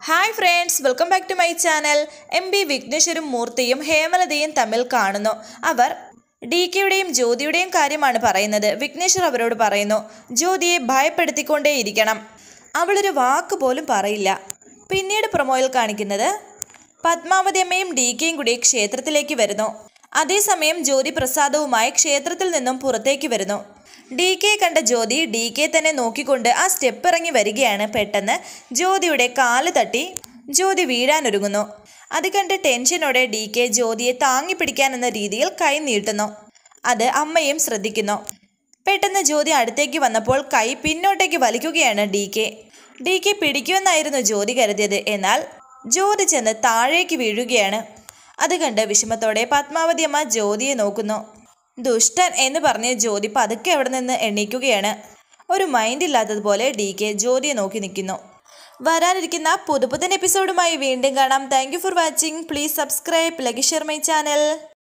hi friends welcome back to my channel M B വിഘ്നേശ്വരും മൂർത്തിയും ഹേമലതയും തമ്മിൽ കാണുന്നു അവർ ഡി കെയുടെയും ജ്യോതിയുടെയും കാര്യമാണ് പറയുന്നത് വിഘ്നേശ്വർ അവരോട് പറയുന്നു ജ്യോതിയെ ഭയപ്പെടുത്തിക്കൊണ്ടേയിരിക്കണം അവളൊരു വാക്ക് പോലും പറയില്ല പിന്നീട് പ്രൊമോയിൽ കാണിക്കുന്നത് പത്മാവതി അമ്മയും ഡി കെയും കൂടി ക്ഷേത്രത്തിലേക്ക് വരുന്നു അതേസമയം ജ്യോതി പ്രസാദവുമായി ക്ഷേത്രത്തിൽ നിന്നും പുറത്തേക്ക് വരുന്നു ഡി കെ കണ്ട ജ്യോതി ഡി കെ തന്നെ നോക്കിക്കൊണ്ട് ആ സ്റ്റെപ്പ് ഇറങ്ങി വരികയാണ് പെട്ടെന്ന് ജ്യോതിയുടെ കാല് തട്ടി ജ്യോതി വീഴാനൊരുങ്ങുന്നു അത് കണ്ട് ടെൻഷനോടെ ഡി കെ ജ്യോതിയെ താങ്ങി പിടിക്കാനെന്ന രീതിയിൽ കൈ നീട്ടുന്നു അത് അമ്മയും ശ്രദ്ധിക്കുന്നു പെട്ടെന്ന് ജ്യോതി അടുത്തേക്ക് വന്നപ്പോൾ കൈ പിന്നോട്ടേക്ക് വലിക്കുകയാണ് ഡി കെ ഡി കെ പിടിക്കുമെന്നായിരുന്നു ജ്യോതി കരുതിയത് എന്നാൽ ജ്യോതി ചെന്ന് താഴേക്ക് വീഴുകയാണ് അത് കണ്ട് വിഷമത്തോടെ പത്മാവതി അമ്മ ജ്യോതിയെ നോക്കുന്നു ദുഷ്ടൻ എന്ന് പറഞ്ഞ് ജ്യോതി പതുക്കെ അവിടെ നിന്ന് എണീക്കുകയാണ് ഒരു മൈൻഡ് ഇല്ലാത്തതുപോലെ ഡി കെ ജ്യോതിയെ നോക്കി നിൽക്കുന്നു വരാനിരിക്കുന്ന പുതുപുതൻ എപ്പിസോഡുമായി വീണ്ടും കാണാം thank for watching please subscribe like share my channel